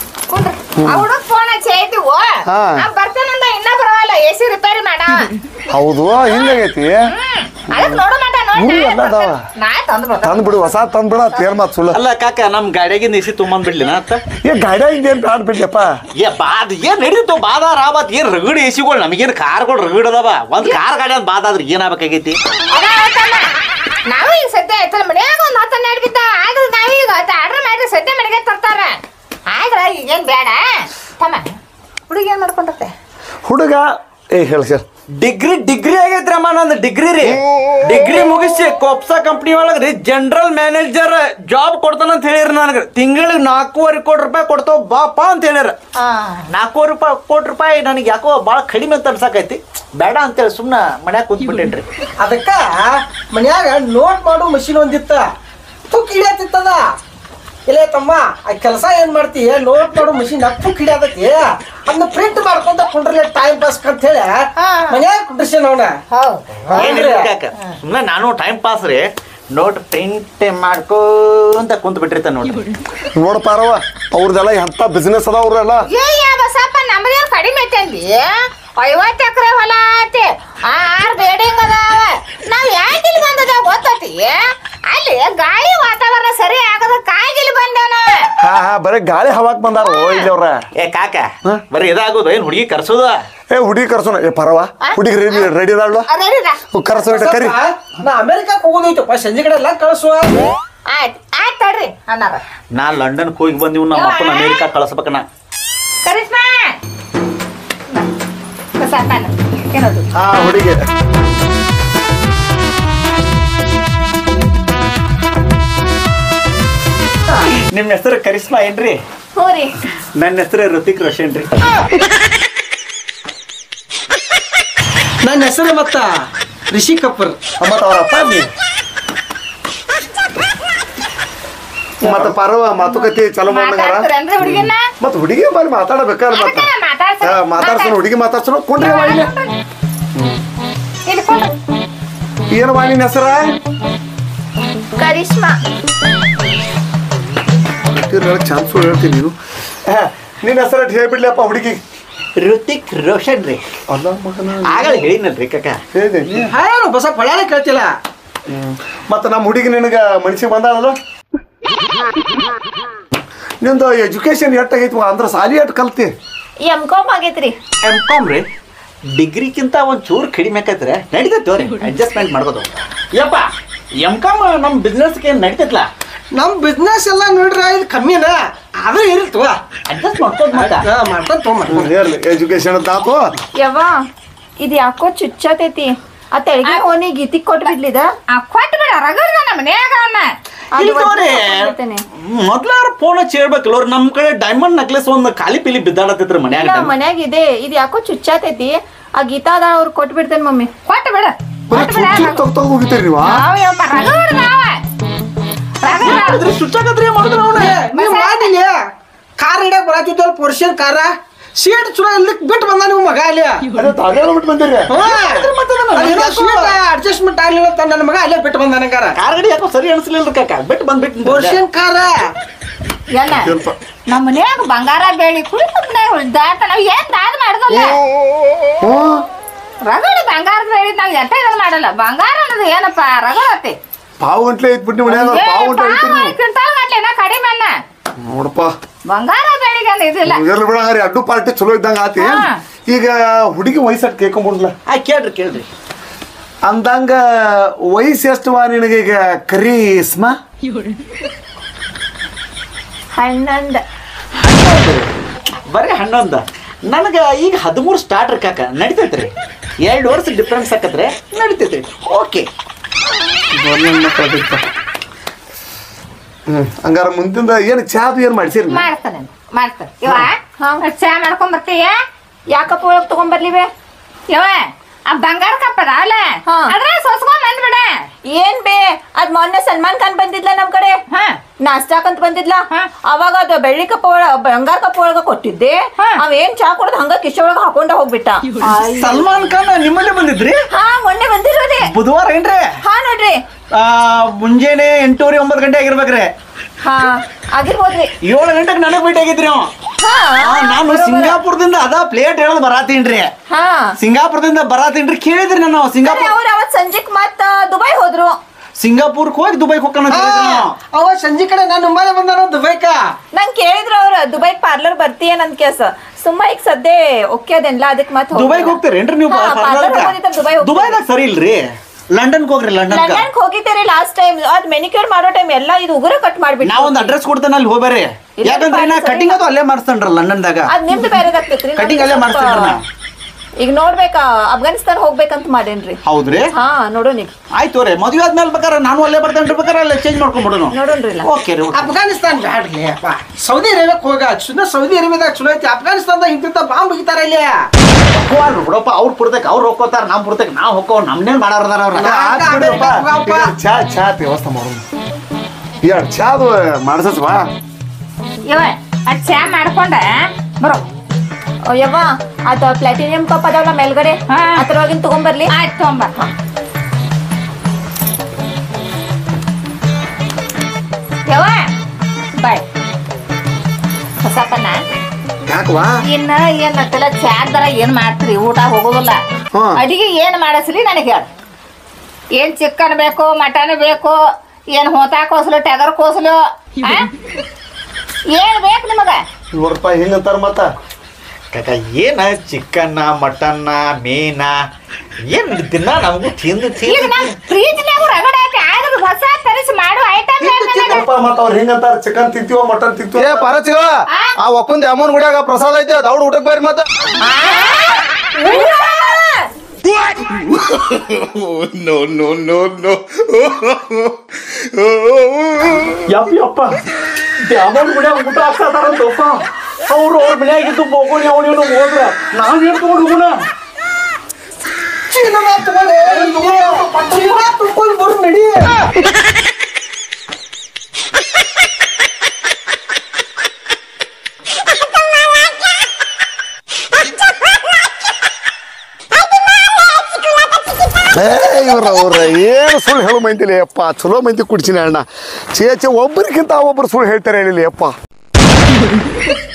ಆ ಹುಡುಗ ಫೋನ್ ಹಚ್ಚಿ ಐತಿವು ಹಾ. ಬರ್ತೇನಂದ ಇನ್ನ ಬರವಲ್ಲ ಎಸಿ ರಿಪೇರಿ ಮಾಡ ಹೌದು ಹಿಂಗಾಗೈತಿ ಅದಕ್ಕೆ ನೋಡು ಮಟ ನೋಡಿ ಇವು ಎಲ್ಲ ಅದಾವ. ನಾ ತಂದು ಬರ್ತ ತಂದ್ ಬಿಡು ಹೊಸ ತಂದ್ ಬಿಡ ತೇರ್ ಮಾತು ಸುಳ್ಳು ಅಲ್ಲ ಕಾಕ ನಮ್ ಗಾಡಿಯಾಗಿಂದ ಇಸಿ ತುಂಬಂದ್ ಬಿಡ್ಲಿನ ಅತ್ತ ಏ ಗಾಡಿ ಹಿಂಗೇನ್ ಬ್ಯಾಡ್ ಬಿಡ್ಲಪ್ಪ ಏ ಬಾದ್ ಏನ್ ನಡೀತು ಬಾದ ರಾಬತ್ ಏನ್ ರಗಡ್ ಎಸಿಗಳು ನಮಗೇನ್ ಕಾರ್ಗಳು ರಗಡ್ ಅದಾವ ಒಂದ್ ಕಾರ್ ಗಾಡಿ ಅಂತ ಬಾದ ಆದ್ರೆ ಏನಾಗಬೇಕಾಗೈತಿ ಅದ ಆಯ್ತಮ್ಮ. ನಾವು ಈಗ ಸದ್ಯ ಆಯ್ತಲ್ಲ ಮನ್ಯಾಗ ಒಂದ್ ಹತ್ತು ಹನ್ನೆರಡು ಬಿದ್ದ ಆದ್ರೆ ನಾವೀಗ ಆರ್ಡರ್ ಮಾಡಿ ಸದ್ಯ ಮನೆಗೆ ತರ್ತಾರ ಆದ್ರ ಈಗೇನ್ ಬೇಡ ತಮ್ಮ ಹುಡುಗಿ ಏನ್ ಮಾಡ್ಕೊಂಡತ್ತೆ ಹುಡುಗ ಏ ಹೇಳ ಸರ್ ಡಿಗ್ರಿ ಡಿಗ್ರಿ ಆಗೈತ್ರಮ್ಮ ನಂದು ಡಿಗ್ರಿ ರೀ ಡಿಗ್ರಿ ಮುಗಿಸಿ ಕೊಪ್ಸಾ ಕಂಪ್ನಿ ಒಳಗ್ರಿ ಜನರಲ್ ಮ್ಯಾನೇಜರ್ ಜಾಬ್ ಕೊಡ್ತಾನಂತ ಹೇಳಿರಿ ನನಗೆ ತಿಂಗಳಿಗೆ ನಾಲ್ಕೂವರೆ ಕೋಟಿ ರೂಪಾಯಿ ಕೊಡ್ತಾವ ಬಾಪ ಅಂತ ಹೇಳ್ಯಾರ ನಾಲ್ಕೂವರೆ ರೂಪಾಯಿ ಕೋಟಿ ರೂಪಾಯಿ ನನಗೆ ಯಾಕೋ ಭಾಳ ಕಡಿಮೆ ಅಂತ ಅನ್ಸಾಕೈತಿ ಬೇಡ ಅಂತೇಳಿ ಸುಮ್ಮನೆ ಮನ್ಯಾಗ ಕುಂತ್ಬಿಟ್ಟೇನ್ರಿ ಅದಕ್ಕ ಮನ್ಯಾಗ ನೋಟ್ ಮಾಡೋ ಮಷಿನ್ ಒಂದಿತ್ತ ತುಕ್ ಹಿಡಿಯತ್ತಿತ್ತದ ಇಲ್ಲೇ ತಮ್ಮ ಆ ಕೆಲಸ ಏನ್ ಮಾಡ್ತಿ ನೋಟ್ ಮಾಡೋ ಮಷಿನ್ ತುಕ್ ಹಿಡಿಯತೈತಿ ಅದನ್ನ ಪ್ರಿಂಟ್ ಮಾಡ್ಕೊಂತ ಕುಂಡ್ರಲೆ ಟೈಮ್ ಪಾಸ್ ಅಂತ ಹೇಳಿ ಮನ್ಯಾಗ ಕುಂಡ್ರಿಸಿ ಅವನ ಹೌದು ಸುಮ್ಮನೆ ನಾನು ಟೈಮ್ ಪಾಸ್ ರೀ ನೋಟ್ ಪ್ರಿಂಟ್ ಮಾಡ್ಕೊಂತ ಕುಂತ್ ಬಿಟ್ಟಿರ್ತಾನೆ ನೋಡಿ ನೋಡಪ್ಪ ಅರವ ಅವ್ರದೆಲ್ಲ ಎಂತ ಬಿಸ್ನೆಸ್ ಅದ ಅವ್ರೆಲ್ಲ ಏ ಬಸಪ್ಪ ನಮ್ದೇನ್ ಕಡಿಮೆ ಐತಂದಿ ಐವತ್ತು ಎಕರೆ ಹೊಲ ಐತಿ ಆರ್ ಬೇಡಿಂಗ್ ಅದಾವ ನಾವ್ ಯಾಕೆ ಇಲ್ಲಿ ಬಂದದ ಗೊತ್ತತಿ ಅಲ್ಲಿ ಗಾಳಿ ವಾತಾವರಣ ಸರಿ ಆಗದ ಕಾಯಿಗಿಲ್ ಬಂದಾನ ಹಾ ಹಾ ಬರೀ ಗಾಳಿ ಹವಾಕ್ ಬಂದಾರ ಇಲ್ಲಿ ಅವ್ರ ಏ ಕಾಕ ಬರೀ ಇದಾಗೋದು ಏನ್ ಹುಡುಗಿ ಕರ್ಸೋದ ಏ ಹುಡುಗಿ ಕರ್ಸೋಣ ಏ ಪರವ ಹುಡುಗಿ ರೆಡಿ ರೆಡಿ ಅದಾಳು ಅದೇರಿದ ಕರ್ಸೋ ಇಟ್ಟ ಕರಿ ನಾ ಅಮೆರಿಕಕ್ಕೆ ಹೋಗೋದೈತಪ್ಪ ಸಂಜೆ ಕಡೆ ಎಲ್ಲ ಕಳಿಸುವ ಆಯ್ತ್ ಆಯ್ತ್ ತಡ್ರಿ ಅನ್ನಾರ ನಾ ಲಂಡನ್ ಹೋಗಿ ಬಂದಿವ್ ನಮ್ಮ ಅಪ್ಪನ ಅಮೇರಿಕಾ ಕಳ್ಸ್ಬೇಕ ನಾ ಕರಿಷ್ಮಾ ಬಸಪ್ಪ ಏನದು ಹಾ ಹುಡುಗಿ ನಿಮ್ಮ ಹೆಸರು ಕರಿಷ್ಮಾ ಏನ್ರಿ ಹ್ಞೂ ರೀ ನನ್ನ ಹೆಸರು ಋತಿಕ್ ರೋಷನ್ ರೀ ನನ್ನ ಹೆಸರು ಮತ್ತ ರಿಷಿ ಕಪೂರ್ ಮತ್ತ ಅವ್ರ ಅಪ್ಪ ನೀ ಮತ್ತ ಪರವ ಮಾತುಕತೆ ಚಲೋ ಮಾಡಂಗಾರ ಮಾತಾಡ್ತೀರೇನ್ರಿ ಹುಡುಗಿನ ಮತ್ತ ಹುಡುಗಿ ಬಲ್ಲಿ ಮಾತಾಡಬೇಕಲ್ಲ ಮತ್ತ ಅದಕ್ಕೆ ಮಾತಾಡ್ಸ ಹಾ, ಮಾತಾಡ್ಸೋಣ ಹುಡುಗಿ ಮಾತಾಡ್ಸೋಣ ಕೊಂಡ್ರಿ ಇಲ್ಲಿ ಇಲ್ಲಿ ಕೊಡು. ಏನು ಮಾ ನಿನ್ನ ಹೆಸರ ಕರಿಷ್ಮಾ ಚಾನ್ಸ್ ಹೇಳ್ತೀನಿ ನೀನು ಹಾ, ನಿನ್ನ ಹೆಸರು ಹೇಳ್ಬಿಡ್ಲಪ್ಪ ಹುಡುಗಿ ಋತಿಕ್ ರೋಷನ್ ರೀ ಅಲ್ಲ ಮಗನ ಆಗಲ್ಲ ಹೇಳಿನಲ್ರಿ ಕಾಕ ಹೇಳಿದೆ ಹಾಳು ಬಸ ಪಳಾಳೆ ಕೇಳ್ತಿಲ್ಲ ಮತ್ತ ನಮ್ಮ ಹುಡುಗಿ ನಿನಗ ಮನ್ಸಿಗೆ ಬಂದಾಳಲ್ಲ ನಿಂದು ಎಜುಕೇಶನ್ ಎಟ್ಟಾಗೈತಿ ಅಂದ್ರ ಸಾಲಿ ಎಟ್ ಕಲ್ತಿ ಎಂ ಕಾಮ್ ಆಗೈತ್ರಿ ಎಂ ಕಾಮ್ ರೀ ಡಿಗ್ರಿಕ್ಕಿಂತ ಒಂದ್ ಚೂರು ಕಡಿಮೆ ಆಕೈತ್ರಿ ನಡೀತೈತೆ ರೀ ಅಡ್ಜಸ್ಟ್ಮೆಂಟ್ ಮಾಡ್ಬೋದು ಯಪ್ಪ ಎಂ ಕಾಮ್ ನಮ್ಮ ಬಿಸ್ನೆಸ್ಗೆ ಏನು ನಡೀತೈತ್ಲ ನಮ್ ಬಿಸ್ನೆಸ್ ಎಲ್ಲ ನೋಡ್ರ ಇದು ಕಮ್ಮಿನ ಆದ್ರೆ ಇರ್ತವ ಅಡ್ಜಸ್ಟ್ ಮಾಡ್ಬೋದು ಮಾತ ಮಾಡ್ಕೊಂಡ್ ತೊಗೊಂಡ್ ಇರ್ಲಿ ಎಜುಕೇಶನ್ ಅಂತ ಆತು ಯವ್ವ ಇದು ಯಾಕೋ ಚುಚ್ಚತೈತಿ ಆ ತೆಳಗೆ ಹೋನಿ ಗೀತಿಗ್ ಕೊಟ್ಟು ಬಿಡ್ಲಿದ ಆ ಕೊಟ್ಟು ಬಿಡ ರಗಡ್ದ ನಮ್ಮ ಮನ್ಯಾಗ ಅವನ್ನ ಇಲ್ಲಿ ತಗೋರಿ ಮೊದ್ಲಾರ ಫೋನ್ ಹಚ್ಚಿ ಹೇಳ್ಬೇಕಲ್ಲ ಅವ್ರು ನಮ್ ಕಡೆ ಡೈಮಂಡ್ ನೆಕ್ಲೆಸ್ ಒಂದ್ ಖಾಲಿ ಪಿಲಿ ಬಿದ್ದಾಡತ್ತಿದ್ರ ಮನ್ಯಾಗ ಇಲ್ಲ ಮನ್ಯಾಗ ಇದೆ ಇದು ಯಾಕೋ ಚುಚ್ಚಾತೈತಿ ಆ ಗೀತಾದ ಅವ್ರು ಕೊಟ್ಟು ಬಿಡ್ತೇನೆ ಮಮ್ಮಿ ಕೊಟ್ಟು ಬಿಡ ಬರೀ ಕೊಟ್ಟು ಬಿಡ ಚುಚ್ಚು ತಗ್ ತಗ್ ಹೋಗಿತ್ತೀರಿ ನೀವು ನಾವ್ ಯಪ್ಪ ರಗಡ್ದ ನಾವ ರಗಡ್ದ ಸುಚ್ಚಾಕತ್ರಿ ಮಾಡಿದ್ರ ಅವನ ನೀವು ಮಾಡಿಲ್ಲ ಕಾರ್ ಹಿಡಿಯಕ್ ಬರತ್ತಿದ್ದಲ್ಲ ಪೊರ್ಷನ್ ಕಾರ ಸೀಟ್ ಚಲೋ ಇಲ್ಲಿ ಬಿಟ್ಟು ಬಂದ ನೀವು ಮಗ ಅಲ್ಲಿ ಅದೇ ತಾನೇ ಬಿಟ್ಟು ಬಂದಿರಿ ಅಡ್ಜಸ್ಟ್ಮೆಂಟ್ ಆಗ್ಲಿಲ್ಲ ಅಂತ ನನ್ನ ಮಗ ಅಲ್ಲೇ ಬಿಟ್ಟು ಬಂದಾನ ಕಾರ ಕಾರ್ ಗಡಿ ಯಾಕೋ ಸರಿ ಅನ್ಸ್ಲಿಲ್ಲ ಕಾಕ ಬಿಟ್ಟು ಬಂದ್ಬಿಟ್ಟು ಪೊರ್ಷನ್ ಕಾರ ಎಲ್ಲ ನಮ್ಮ ಮನ್ಯಾಗ ಬಂಗಾರ ಬೇಳಿ ಕುಳಿತ ದಾಟ ನಾವ್ ಏನ್ ದಾದ ಮಾಡ್ದಲ್ಲ ರಗಡಿ ಬಂಗಾರದ ಬೇಳಿ ನಾವ್ ಎಟ್ಟ ಇದನ್ನ ಮಾಡಲ್ಲ ಬಂಗಾರ ಅನ್ನೋದು ಏನಪ್ಪ ರಗಡತಿ ಪಾವು ಗಂಟ್ಲೆ ಐತ್ಬಿಟ್ಟು ಮನ್ಯಾಗ ಪಾವು ಗಂಟ್ಲೆ ಐತ್ರಿ ನೀವು ಕ್ವಿಂಟಾಲ್ ಗಟ್ಲೆ ನಾ ಕಡಿಮೆ ಅನ್ನ ನೋಡಪ್ಪ ಬಂಗಾರ ಬೇಳಿಗೆ ಅಂದ್ರೆ ಇದಿಲ್ಲ ಇರ್ಲಿ ಬಿಡ ಹಂಗಾರೆ ಅಡ್ಡು ಪಾರ್ಟಿ ಚಲೋ ಇದ್ದಂಗ ಆತಿ ಹಾ. ಈಗ ಹುಡುಗಿ ವಯಸ್ಸಟ್ ಕೇಳ್ಕೊಂಬಿಡ್ಲ ಆ ಕೇಳ್ರಿ ಕೇಳ್ರಿ ಅಂದಂಗ ವಯಸ್ಸು ಎಷ್ಟವ ನಿನಗೆ ಈಗ ಕರಿ ಇಸ್ಮ ಹಣ್ಣಂದ ಬರೀ ಹನ್ನೊಂದ ನನಗ ಈಗ ಹದಿಮೂರು ಸ್ಟಾರ್ಟ್ ಕಾಕ ನಡಿತೈತ್ರಿ ಎರಡು ವರ್ಷ ಡಿಫ್ರೆನ್ಸ್ ಆಕತ್ರೆ ನಡಿತೈತ್ರಿ ಓಕೆ ಹ್ಮ್ ಹಂಗಾರ ಮುಂದಿಂದ ಏನು ಚಾದು ಏನು ಮಾಡ್ಸಿರಿ ಮಾಡ್ತಾನೆ ಮಾಡ್ತಾನೆ ಇವ ಚಾ ಮಾಡ್ಕೊಂಡ್ ಬರ್ತೀಯ ಯಾಕಪ್ಪ ಒಳಗ್ ತಗೊಂಬರ್ಲಿವೆ ಇವ ಆ ಬಂಗಾರ ಕಪ್ಪದ ಅಲ್ಲ ಹಾ. ಅದ್ರ ಸೊಸ್ಕೊಂಡ್ ಬಂದ್ಬಿಡ ಏನ್ ಬೇ ಅದ್ ಮೊನ್ನೆ ಸಲ್ಮಾನ್ ಖಾನ್ ಬಂದಿದ್ಲ ನಮ್ ಕಡೆ ಹಾ ನಾಷ್ಟಾಕಂತ ಬಂದಿದ್ಲ ಹಾ. ಅವಾಗ ಅದು ಬೆಳ್ಳಿ ಕಪ್ಪ ಒಳ ಬಂಗಾರ ಕಪ್ಪ ಒಳಗ ಕೊಟ್ಟಿದ್ದೆ ಹಾ. ಅವೇನ್ ಚಾ ಕುಡ್ದು ಹಂಗ ಕಿಶೆ ಒಳಗ ಹಾಕೊಂಡ ಹೋಗ್ಬಿಟ್ಟ ಆಯ್. ಸಲ್ಮಾನ್ ಖಾನ್ ನಿಮ್ಮಲ್ಲೇ ಬಂದಿದ್ರಿ ಹಾ ಮೊನ್ನೆ ಬಂದಿರೋದೆ ಬುಧವಾರ ಏನ್ರಿ ಹಾ ನೋಡ್ರಿ ಆ, ಮುಂಜಾನೆ ಎಂಟೂವರೆ ಒಂಬತ್ತು ಗಂಟೆ ಆಗಿರ್ಬೇಕ್ರಿ ಹಾ ಆಗಿರ್ಬೋದ್ರಿ ಏಳು ಗಂಟೆಗೆ ನನಗೆ ಭೇಟಿ ಆಗಿದ್ರಿ ಅವ ಹಾ ಆ, ನಾನು ಸಿಂಗಾಪುರದಿಂದ ಅದ ಪ್ಲೇಟ್ ಹೇಳೋದು ಬರಾತೀನ್ರಿ ಹಾ ಸಿಂಗಾಪುರದಿಂದ ಬರಾತೀನ್ರಿ ಕೇಳಿದ್ರಿ ನಾನು ಸಿಂಗಾಪುರ ಅವ್ರ ಅವತ್ ಸಂಜೆಕ್ ಮತ್ತ ದುಬೈ ಹೋದ್ರು ಸಿಂಗಾಪುರ್ಕ್ ಹೋಗಿ ದುಬೈಗೆ ಹೋಗೋಣ ಅವ ಸಂಜೆ ಕಡೆ ನಾನು ಮುಂಬೈ ಬಂದಾನ ದುಬೈಕ ನಂಗ್ ಕೇಳಿದ್ರು ಅವ್ರ ದುಬೈ ಪಾರ್ಲರ್ ಬರ್ತೀಯ ನನ್ ಕೆಲ್ಸ ಸುಮ್ಮ ಈಗ ಸದ್ಯ ಓಕೆ ಅದೇನಿಲ್ಲ ಅದಕ್ಕೆ ಮತ್ತೆ ದುಬೈಗೆ ಹೋಗ್ತೀರೇನ್ರಿ ನೀವು ಹಾ, parlour ಹೋಗೋದಿದ್ರೆ ದುಬೈ ಹೋಗ್ತೀವಿ. ದುಬೈದಾಗ ಸರಿ ಇಲ್ರಿ ಲಂಡನ್ಗೆ ಹೋಗ್ರಿ ಲಂಡನ್ ಲಂಡನ್ಗೆ ಹೋಗಿದ್ದೀರಿ ಲಾಸ್ಟ್ ಟೈಮ್ ಅದ್ ಮೆನಿಕ್ಯೂರ್ ಮಾಡೋ ಟೈಮ್ ಎಲ್ಲ ಇದು ಉಗುರ ಕಟ್ ಮಾಡ್ಬಿಟ್ಟು ನಾ ಒಂದ್ ಅಡ್ರೆಸ್ ಕೊಡ್ತೇನೆ ಅಲ್ಲಿ ಹೋಗ್ಬರ್ರಿ ಇಲ್ಲ, ಯಾಕಂದ್ರೆ ನಾ ಸರಿ. ಕಟಿಂಗ್ ಅದು ಅಲ್ಲೇ ಮಾಡಿಸ್ತೇನ್ರಿ ಲಂಡನ್ದಾಗ ಅದ್ ನಿಮ್ದು ಬೇರೆ ಆಗ್ತೈತ್ರಿ Cutting ಅಲ್ಲೇ ಮಾಡ್ಸ್ತೀನ್ರಿ ನಾ. ಈಗ ನೋಡ್ಬೇಕಾ ಅಫ್ಘಾನಿಸ್ತಾನ ಹೋಗ್ಬೇಕಂತ ಮಾಡೇನ್ರಿ ಹೌದ್ರಿ ಹಾ ನೋಡೋಣ ಈಗ ಆಯ್ತು ರೀ ಮದುವೆ ಆದ್ಮೇಲೆ ಬೇಕಾರೆ ನಾನು ಅಲ್ಲೇ ಬರ್ತೇನೆ ಬೇಕಾರೆ ಅಲ್ಲೇ ಚೇಂಜ್ ಮಾಡ್ಕೊಂಡ್ಬಿಡೋಣ ನೋಡೋಣ್ರಿ ಇಲ್ಲ ಓಕೆ ರೀ ಅಫ್ಘಾನಿಸ್ತಾನ್ ಬ್ಯಾಡ್ಲಿ ಅಪ್ಪ ಸೌದಿ ಅರೇಬಿಯಾಕ್ ಹೋಗ ಸುಮ್ಮನೆ ಸೌದಿ ಅರೇಬಿಯಾದಾಗ ಚಲೋ ಐತಿ ಅಫ್ಘಾನಿಸ್ತಾನದಾಗ ಇಂತಿಂತ ಬಾಂಬ್ ಮುಗಿತಾರ ಇಲ್ಲಿ ಬಿಡಪ್ಪ ಅವ್ರು ಪುರ್ತಕ್ ಅವ್ರು ಹೋಗ್ಕೋತಾರ ನಮ್ ಪುರ್ತಕ್ ನಾವ್ ಹೋಗೋ ನಮ್ನೇನ್ ಮಾಡಾರ್ದಾರ ಅವ್ರ ಆತ್ ಬಿಡಪ್ಪ. ಈಗ ಚಾ ಚಾ ವ್ಯವಸ್ಥೆ ಮಾಡೋಣ ಎರಡು ಚಾದು ಮಾಡ್ಸತ್ವಾ ಇವ ಆ ಚಾ ಮಾಡ್ಕೊಂಡ ಬರೋ ಯವ್ವ ಅದ ಪ್ಲಾಟಿನಿಯಂ ಕಪ್ ಅದಾವಲ್ಲ ಮೇಲ್ಗಡೆ ಹಾ. ಅದ್ರೊಳಗಿನ ತಗೊಂಬರ್ಲಿ ಆಯ್ತು ತೊಂಬ ಯವ್ವ ಬಾಯ್ ಹೊಸಪ್ಪನ ಯಾಕವಾ ಇನ್ನ ಏನ್ ಆಗ್ತಿಲ್ಲ ಚಾದರ ಏನ್ ಮಾಡ್ತೀರಿ ಊಟ ಹೋಗೋದಿಲ್ಲ ಹಾ. ಅಡಿಗೆ ಏನ್ ಮಾಡಿಸ್ರಿ ನನಗೆ ಹೇಳ ಏನ್ ಚಿಕನ್ ಬೇಕು ಮಟನ್ ಬೇಕು ಏನ್ ಹೋತಾ ಕೋಸಲು ಟಗರ್ ಕೋಸಲು ಆ? ಏನ್ ಬೇಕು ನಿಮಗ ನೂರು ರೂಪಾಯಿ ಹಿಂಗಂತಾರ ಮತ್ತ ಕಾಕ ಏನ ಚಿಕನ್ನ ಮಟನ್ನ ಮೀನ ಏನ್ ದಿನ ನಮಗೂ ತಿಂದು ಈಗ ತಿಂದು ನಮ್ ಫ್ರೀಜ್ನ್ಯಾಗ ರಗಡ ಐತಿ ಆದ್ರ ಹೊಸ ತರಿಸಿ ಮಾಡು ಐಟಮ್ ಅಪ್ಪ ಮತ್ತ ಅವ್ರು ಹಿಂಗಂತಾರ ಚಿಕನ್ ತಿಂತೀವೋ ಮಟನ್ ಏ ತಿಂತೀವೋ ಪರಚಿವ ಆ ಒಕ್ಕಂದ ಅಮ್ಮನ್ ಗುಡಿಯಾಗ ಪ್ರಸಾದ ಐತಿ ದೌಡ್ ಊಟಕ್ ಬರ್ರಿ ಮತ್ತ ಯಪ್ಪ ಯಪ್ಪ ದ್ಯಾಮನ್ ಗುಡಿಯಾಗ ಊಟ ಹಾಕ್ತಾರಂತಪ್ಪ ಅವ್ರು ಅವ್ರ ಮನ್ಯಾಗಿದ್ದು ಬೋಗುಣಿ ಅವನಿವನು ಹೋದ್ರ ನಾವ್ ಏನ್ ತಗೊಂಡು ಹೋಗೋಣ ಚೀನಾ ತಗೊಳ್ಳಿ ಚೀನಾ ತಗೊಂಡ್ ಬರು ನಡಿ ಏ ಇವ್ರ ಅವ್ರ ಏನು ಸುಳ್ಳು ಹೇಳು ಮೈಂತಿಲಿ ಅಪ್ಪ ಚಲೋ ಮೈಂತಿ ಕುಡ್ಸಿನ ಅಣ್ಣ ಚೇ ಚೇ ಒಬ್ಬರಿಗಿಂತ ಒಬ್ಬರು ಸುಳ್ಳು ಹೇಳ್ತಾರೆ ಹೇಳಿಲಿ ಅಪ್ಪ